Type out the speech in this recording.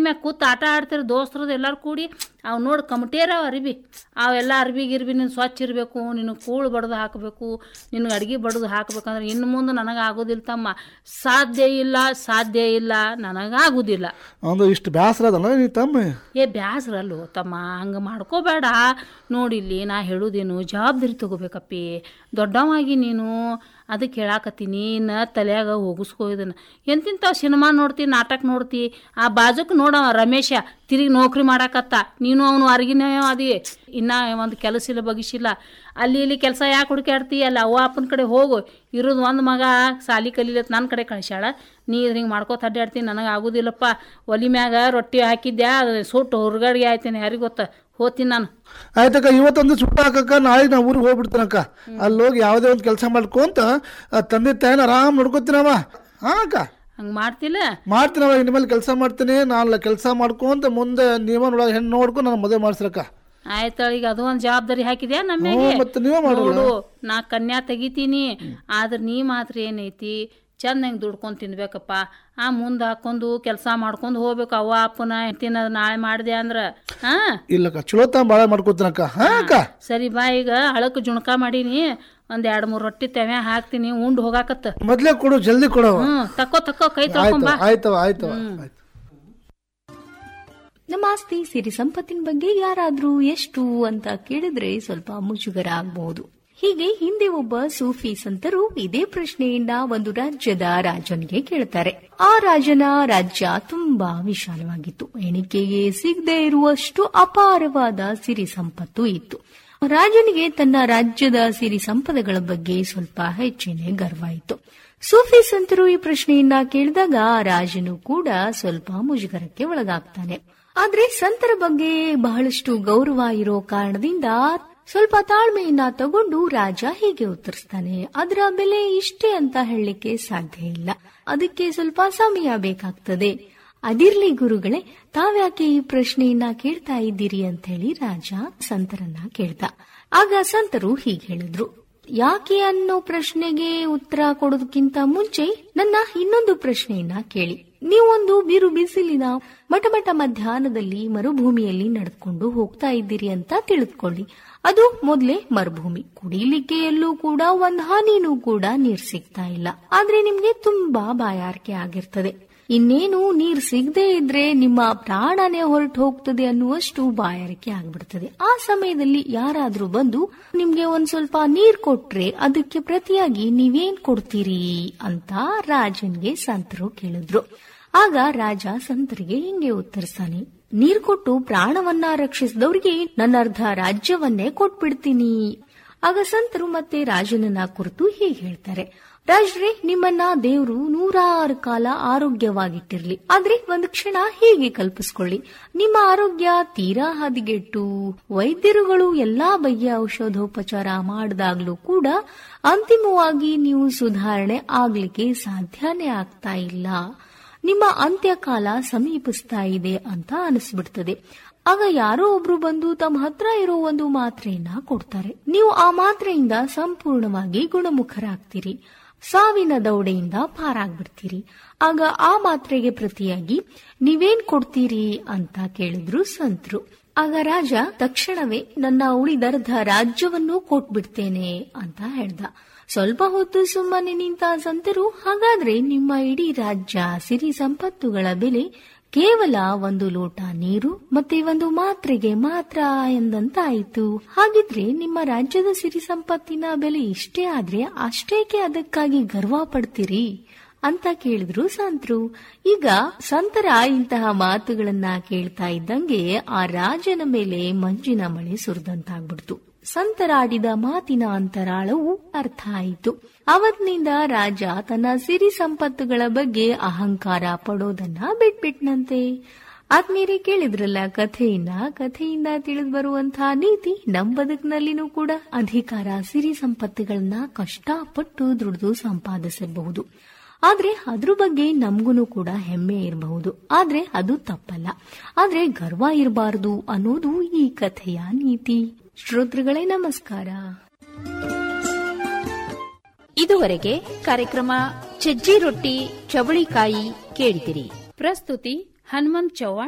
ಮ್ಯಾಗ ಕೂತ್ ಆಟ ಆಡ್ತಿರ್ ದೋಸ್ತರದು ಎಲ್ಲಾರು ಕೂಡಿ ಅವ್ ನೋಡಿ ಕಮಟೇರ ಅರಿಬಿ ಅವೆಲ್ಲ ಅರ್ಬಿ ಗಿರ್ಬಿ ನೀನು ಸ್ವಚ್ಛ ಇರಬೇಕು ನಿನಗೆ ಕೂಳು ಬಡ್ದು ಹಾಕಬೇಕು ನಿನಗೆ ಅಡ್ಗೆ ಬಡ್ದು ಹಾಕ್ಬೇಕಂದ್ರೆ ಇನ್ನು ಮುಂದೆ ನನಗೆ ಆಗೋದಿಲ್ಲ ತಮ್ಮ ಸಾಧ್ಯ ಇಲ್ಲ ಸಾಧ್ಯ ಇಲ್ಲ ನನಗಾಗೋದಿಲ್ಲ ಒಂದು ಇಷ್ಟು ಬೇಸರ ಅದಲ್ಲ ನೀ ತಮ್ಮ ಏ ಬ್ಯಾಸ್ರಲ್ಲು ತಮ್ಮ ಹಂಗೆ ಮಾಡ್ಕೋಬೇಡ ನೋಡಿಲ್ಲಿ ನಾ ಹೇಳುದೇನು ಜವಾಬ್ದಾರಿ ತಗೋಬೇಕಪ್ಪಿ ದೊಡ್ಡವಾಗಿ ನೀನು ಅದಕ್ಕೆ ಹೇಳಾಕತ್ತೀನಿ ನ ತಲೆಯಾಗ ಹೋಗಿಸ್ಕೋ ಇದನ್ನ ಎಂತಿಂಥವು ಸಿನಿಮಾ ನೋಡ್ತಿ ನಾಟಕ ನೋಡ್ತಿ ಆ ಬಾಜುಕ್ ನೋಡವ ರಮೇಶ ತಿರುಗಿ ನೌಕರಿ ಮಾಡಾಕತ್ತ ನೀನು ಅವನು ಅರ್ಗಿನ ಅದಿ ಇನ್ನ ಒಂದು ಕೆಲಸ ಇಲ್ಲ ಬಗಿಸಿಲ್ಲ ಅಲ್ಲಿ ಇಲ್ಲಿ ಕೆಲಸ ಯಾಕೆ ಹುಡುಕಾಡ್ತಿ ಅಲ್ಲಿ ಅವ್ವ ಅಪ್ಪನ ಕಡೆ ಹೋಗು ಇರೋದು ಒಂದು ಮಗ ಸಾಲಿ ಕಲೀಲತ್ ನನ್ನ ಕಡೆ ಕಳಿಸ್ಯಾಳ ನೀ ಹಿಂಗೆ ಮಾಡ್ಕೋತ ಅಡ್ಡಾಡ್ತೀನಿ ನನಗೆ ಆಗೋದಿಲ್ಲಪ್ಪ ಒಲಿ ಮ್ಯಾಗ ರೊಟ್ಟಿ ಹಾಕಿದ್ಯಾ ಅದು ಸುಟ್ಟು ಹೊರಗಡೆಗೆ ಆಯ್ತೇನೆ ಯಾರಿಗೆ ಗೊತ್ತ ಹೋಗ್ತೀನಿ ನಾನು ಆಯ್ತಕ್ಕ ಇವತ್ತೊಂದು ಸುಟ್ಟ ಹಾಕಕ್ಕ ನಾಳೆ ನಾ ಊರಿಗೆ ಹೋಗ್ಬಿಡ್ತೀನಕ್ಕ ಅಲ್ಲಿ ಹೋಗಿ ಯಾವುದೇ ಒಂದು ಕೆಲಸ ಮಾಡ್ಕೊಂತ ಆ ತಂದೆ ತಾಯಿನ ಆರಾಮ್ ನೋಡ್ಕೊತೀನವ ಹಾ ಅಕ್ಕ ಹಂಗೆ ಮಾಡ್ತಿಲ್ಲ ಮಾಡ್ತೀನವ ಇನ್ಮೇಲೆ ಕೆಲಸ ಮಾಡ್ತೀನಿ ನಾನು ಕೆಲಸ ಮಾಡ್ಕೊಂತ ಮುಂದೆ ನೀವ ನೋಡ ಹೆಣ್ಣು ನೋಡ್ಕೊಂಡು ನಾನು ಮದುವೆ ಮಾಡ್ಸ್ರಕ್ಕ ಆಯ್ತು ಈಗ ಅದು ಒಂದು ಜವಾಬ್ದಾರಿ ಹಾಕಿದ್ಯಾ ಹ್ಞೂ ನಮಗೆ ಮತ್ತೆ ನೀವೇ ಮಾಡೋಲ್ಲ ನೋಡು ನಾ ಕನ್ಯಾ ತೆಗಿತೀನಿ ಆದ್ರೆ ನೀ ಮಾತ್ರ ಏನೈತಿ ಚಂದ ಹೆಂಗೆ ದುಡ್ಕೊಂಡು ತಿನ್ಬೇಕಪ್ಪ ಆ ಮುಂದೆ ಹಾಕೊಂಡು ಕೆಲಸ ಮಾಡ್ಕೊಂಡು ಹೋಗ್ಬೇಕು ಅವ್ವ ಅಪ್ಪನ ತಿನ್ನೋದು ನಾಳೆ ಮಾಡಿದೆ ಅಂದ್ರೆ ಹಾ ಇಲ್ಲಕ್ಕ ಚಲೋ ತಾ ಭಾಳ ಮಾಡ್ಕೊತೀನಕ್ಕ ಹಾ ಅಕ್ಕ ಸರಿ ಬಾ ಈಗ ಹಳಕ್ ಜುಣಕ ಮಾಡೀನಿ ಒಂದ್ ಎರಡ್ ಮೂರ್ ರೊಟ್ಟಿ ತೆವ್ಯಾ ಹಾಕ್ತೀನಿ ಉಂಡ್ ಹೋಗಾಕತ್ತ ಮೊದ್ಲೇ ಕೊಡು ಜಲ್ದಿ ಕೊಡವ ಹ್ಮ್ ತಕ್ಕೋ ತಕ್ಕೋ ಕೈ ಆಯ್ತವ ತೊಳ್ಕೊಂಬಾ ಆಯ್ತವ ಆಯ್ತವ ಆಯ್ತು ನಮ್ಮ ಆಸ್ತಿ ಸಿರಿ ಸಂಪತ್ತಿನ ಬಗ್ಗೆ ಯಾರಾದ್ರೂ ಎಷ್ಟು ಅಂತ ಕೇಳಿದ್ರೆ ಸ್ವಲ್ಪ ಮುಜುಗರ ಆಗಬಹುದು ಹೀಗೆ ಹಿಂದೆ ಒಬ್ಬ ಸೂಫಿ ಸಂತರು ಇದೇ ಪ್ರಶ್ನೆಯನ್ನ ಒಂದು ರಾಜ್ಯದ ರಾಜನಿಗೆ ಕೇಳ್ತಾರೆ ಆ ರಾಜನ ರಾಜ್ಯ ತುಂಬಾ ವಿಶಾಲವಾಗಿತ್ತು ಎಣಿಕೆಗೆ ಸಿಗದೆ ಇರುವಷ್ಟು ಅಪಾರವಾದ ಸಿರಿ ಸಂಪತ್ತು ಇತ್ತು ರಾಜನಿಗೆ ತನ್ನ ರಾಜ್ಯದ ಸಿರಿ ಸಂಪದಗಳ ಬಗ್ಗೆ ಸ್ವಲ್ಪ ಹೆಚ್ಚಿನ ಗರ್ವ ಇತ್ತು ಸೂಫಿ ಸಂತರು ಈ ಪ್ರಶ್ನೆಯನ್ನ ಕೇಳಿದಾಗ ರಾಜನು ಕೂಡ ಸ್ವಲ್ಪ ಮುಜುಗರಕ್ಕೆ ಒಳಗಾಗ್ತಾನೆ ಆದ್ರೆ ಸಂತರ ಬಗ್ಗೆ ಬಹಳಷ್ಟು ಗೌರವ ಇರೋ ಕಾರಣದಿಂದ ಸ್ವಲ್ಪ ತಾಳ್ಮೆಯನ್ನ ತಗೊಂಡು ರಾಜ ಹೀಗೆ ಉತ್ತರಿಸ್ತಾನೆ ಅದರ ಬೆಲೆ ಇಷ್ಟೇ ಅಂತ ಹೇಳಲಿಕ್ಕೆ ಸಾಧ್ಯ ಇಲ್ಲ ಅದಕ್ಕೆ ಸ್ವಲ್ಪ ಸಮಯ ಬೇಕಾಗ್ತದೆ ಅದಿರ್ಲಿ ಗುರುಗಳೇ ತಾವ್ಯಾಕೆ ಈ ಪ್ರಶ್ನೆಯನ್ನ ಕೇಳ್ತಾ ಇದ್ದೀರಿ ಅಂತ ಹೇಳಿ ರಾಜ ಸಂತರನ್ನ ಕೇಳ್ದ ಆಗ ಸಂತರು ಹೀಗೆ ಹೇಳಿದ್ರು ಯಾಕೆ ಅನ್ನೋ ಪ್ರಶ್ನೆಗೆ ಉತ್ತರ ಕೊಡೋದಕ್ಕಿಂತ ಮುಂಚೆ ನನ್ನ ಇನ್ನೊಂದು ಪ್ರಶ್ನೆಯನ್ನ ಕೇಳಿ ನೀವೊಂದು ಬಿರು ಬಿಸಿಲಿನ ಮಟಮಟ ಮಧ್ಯಾಹ್ನದಲ್ಲಿ ಮರುಭೂಮಿಯಲ್ಲಿ ನಡೆದುಕೊಂಡು ಹೋಗ್ತಾ ಇದ್ದೀರಿ ಅಂತ ತಿಳಿದುಕೊಳ್ಳಿ ಅದು ಮೊದ್ಲೇ ಮರುಭೂಮಿ ಕುಡಿಲಿಕ್ಕೆ ಎಲ್ಲೂ ಕೂಡ ಒಂದ್ ಹನಿನೂ ಕೂಡ ನೀರ್ ಸಿಗ್ತಾ ಇಲ್ಲ ಆದ್ರೆ ನಿಮ್ಗೆ ತುಂಬಾ ಬಾಯಾರಿಕೆ ಆಗಿರ್ತದೆ ಇನ್ನೇನು ನೀರ್ ಸಿಗದೆ ಇದ್ರೆ ನಿಮ್ಮ ಪ್ರಾಣನೇ ಹೊರಟು ಹೋಗ್ತದೆ ಅನ್ನುವಷ್ಟು ಬಾಯಾರಿಕೆ ಆಗ್ಬಿಡ್ತದೆ ಆ ಸಮಯದಲ್ಲಿ ಯಾರಾದ್ರೂ ಬಂದು ನಿಮ್ಗೆ ಒಂದ್ ಸ್ವಲ್ಪ ನೀರ್ ಕೊಟ್ರೆ ಅದಕ್ಕೆ ಪ್ರತಿಯಾಗಿ ನೀವೇನ್ ಕೊಡ್ತೀರಿ ಅಂತ ರಾಜನ್ಗೆ ಸಂತರು ಕೇಳಿದ್ರು ಆಗ ರಾಜ ಸಂತರಿಗೆ ಹಿಂಗೆ ಉತ್ತರಿಸ್ತಾನೆ ನೀರ್ ಕೊಟ್ಟು ಪ್ರಾಣವನ್ನ ರಕ್ಷಿಸಿದವ್ರಿಗೆ ನನ್ನ ಅರ್ಧ ರಾಜ್ಯವನ್ನೇ ಕೊಟ್ಬಿಡ್ತೀನಿ ಆಗ ಸಂತರು ಮತ್ತೆ ರಾಜನನ್ನ ಕುರಿತು ಹೀಗೆ ಹೇಳ್ತಾರೆ ರಾಜ್ರೆ ನಿಮ್ಮನ್ನ ದೇವ್ರು ನೂರಾರು ಕಾಲ ಆರೋಗ್ಯವಾಗಿಟ್ಟಿರ್ಲಿ ಆದ್ರೆ ಒಂದು ಕ್ಷಣ ಹೀಗೆ ಕಲ್ಪಿಸ್ಕೊಳ್ಳಿ ನಿಮ್ಮ ಆರೋಗ್ಯ ತೀರಾ ಹದಿಗೆಟ್ಟು ವೈದ್ಯರುಗಳು ಎಲ್ಲಾ ಬಗೆಯ ಔಷಧೋಪಚಾರ ಮಾಡಿದಾಗ್ಲೂ ಕೂಡ ಅಂತಿಮವಾಗಿ ನೀವು ಸುಧಾರಣೆ ಆಗ್ಲಿಕ್ಕೆ ಸಾಧ್ಯನೇ ಆಗ್ತಾ ಇಲ್ಲ ನಿಮ್ಮ ಅಂತ್ಯಕಾಲ ಸಮೀಪಿಸ್ತಾ ಇದೆ ಅಂತ ಅನಿಸ್ಬಿಡ್ತದೆ ಆಗ ಯಾರೋ ಒಬ್ರು ಬಂದು ತಮ್ಮ ಹತ್ರ ಇರೋ ಒಂದು ಮಾತ್ರೆಯನ್ನ ಕೊಡ್ತಾರೆ ನೀವು ಆ ಮಾತ್ರೆಯಿಂದ ಸಂಪೂರ್ಣವಾಗಿ ಗುಣಮುಖರಾಗ್ತೀರಿ ಸಾವಿನ ದೌಡೆಯಿಂದ ಪಾರಾಗ್ಬಿಡ್ತೀರಿ ಆಗ ಆ ಮಾತ್ರೆಗೆ ಪ್ರತಿಯಾಗಿ ನೀವೇನ್ ಕೊಡ್ತೀರಿ ಅಂತ ಕೇಳಿದ್ರು ಸಂತರು ಆಗ ರಾಜ ತಕ್ಷಣವೇ ನನ್ನ ಉಳಿದರ್ಧ ರಾಜ್ಯವನ್ನು ಕೊಟ್ಬಿಡ್ತೇನೆ ಅಂತ ಹೇಳ್ದ ಸ್ವಲ್ಪ ಹೊತ್ತು ಸುಮ್ಮನೆ ನಿಂತ ಸಂತರು ಹಾಗಾದ್ರೆ ನಿಮ್ಮ ಇಡೀ ರಾಜ್ಯ ಸಿರಿ ಸಂಪತ್ತುಗಳ ಬೆಲೆ ಕೇವಲ ಒಂದು ಲೋಟ ನೀರು ಮತ್ತೆ ಒಂದು ಮಾತ್ರೆಗೆ ಮಾತ್ರ ಎಂದಂತಾಯಿತು ಹಾಗಿದ್ರೆ ನಿಮ್ಮ ರಾಜ್ಯದ ಸಿರಿ ಸಂಪತ್ತಿನ ಬೆಲೆ ಇಷ್ಟೇ ಆದ್ರೆ ಅಷ್ಟೇಕೆ ಅದಕ್ಕಾಗಿ ಗರ್ವ ಪಡ್ತೀರಿ ಅಂತ ಕೇಳಿದ್ರು ಸಂತರು ಈಗ ಸಂತರ ಇಂತಹ ಮಾತುಗಳನ್ನ ಕೇಳ್ತಾ ಇದ್ದಂಗೆ ಆ ರಾಜನ ಮೇಲೆ ಮಂಜಿನ ಮಳೆ ಸುರಿದಂತಾಗ್ಬಿಡ್ತು ಸಂತರಾಡಿದ ಮಾತಿನ ಅಂತರಾಳವು ಅರ್ಥ ಆಯಿತು ಅವತ್ತಿನಿಂದ ರಾಜ ತನ್ನ ಸಿರಿ ಸಂಪತ್ತುಗಳ ಬಗ್ಗೆ ಅಹಂಕಾರ ಪಡೋದನ್ನ ಬಿಟ್ಬಿಟ್ನಂತೆ ಆದ್ಮೇಲೆ ಕೇಳಿದ್ರಲ್ಲ ಕಥೆಯನ್ನ ಕಥೆಯಿಂದ ತಿಳಿದು ಬರುವಂತಹ ನೀತಿ ನಮ್ ಬದುಕಿನಲ್ಲಿನೂ ಕೂಡ ಅಧಿಕಾರ ಸಿರಿ ಸಂಪತ್ತುಗಳನ್ನ ಕಷ್ಟಪಟ್ಟು ದುಡಿದು ಸಂಪಾದಿಸಬಹುದು ಆದ್ರೆ ಅದ್ರ ಬಗ್ಗೆ ನಮ್ಗೂ ಕೂಡ ಹೆಮ್ಮೆ ಇರಬಹುದು ಆದ್ರೆ ಅದು ತಪ್ಪಲ್ಲ ಆದ್ರೆ ಗರ್ವ ಇರಬಾರದು ಅನ್ನೋದು ಈ ಕಥೆಯ ನೀತಿ ಶ್ರೋತೃಗಳೇ ನಮಸ್ಕಾರ ಇದುವರೆಗೆ ಕಾರ್ಯಕ್ರಮ ಸಜ್ಜಿ ರೊಟ್ಟಿ ಚವಳಿಕಾಯಿ ಕೇಳಿದಿರಿ ಪ್ರಸ್ತುತಿ ಹನುಮಂತ್ ಚವ್ಹಾಣ್